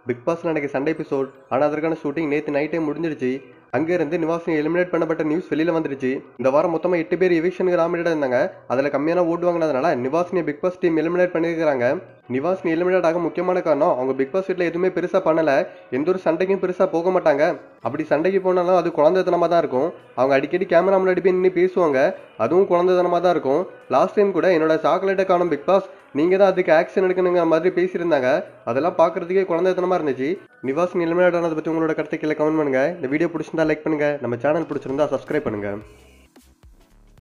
big Boss நடக்க Sunday episode ஆனால் அதற்கான ஷூட்டிங் நேற்று நைட்டே முடிஞ்சிடுச்சு அங்கேருந்து நிவாசினி எலிமினேட் பண்ணப்பட்ட நியூஸ் வெளியில் வந்துருச்சு இந்த வாரம் மொத்தமாக எட்டு பேர் எவிக்ஷனுக்கு நாமினேட் இருந்தாங்க அதில் கம்மியான ஓட்டு வாங்கினதுனால Nivashini Bigg Boss team eliminate பண்ணியிருக்காங்க நிவாசினி எலிமினேட் ஆக முக்கியமான காரணம் அவங்க பிக் பாஸ் வீட்டில் எதுவுமே பெருசாக பண்ணலை எந்த ஒரு சண்டைக்கும் பெருசாக போக மாட்டாங்க அப்படி சண்டைக்கு போனாலும் அது குழந்தைத்தனமாக தான் இருக்கும் அவங்க அடிக்கடி கேமரா முன்னாடி போய் நின்று பேசுவாங்க அதுவும் குழந்தைத்தனமாக தான் இருக்கும் லாஸ்ட் டைம் கூட என்னோட சாக்லேட்டை காணும் பிக் பாஸ் நீங்கள் தான் அதுக்கு ஆக்ஷன் எடுக்கணுங்கிற மாதிரி பேசியிருந்தாங்க அதெல்லாம் பார்க்கறதுக்கே குழந்தைத்தனமாக இருந்துச்சு நிவாஸ் எலிமினேட் ஆனதை பற்றி உங்களோட கருத்தை கீழே கமெண்ட் பண்ணுங்க இந்த வீடியோ பிடிச்சிருந்தா லைக் பண்ணுங்க நம்ம சேனல் பிடிச்சிருந்தா சப்ஸ்கிரைப் பண்ணுங்க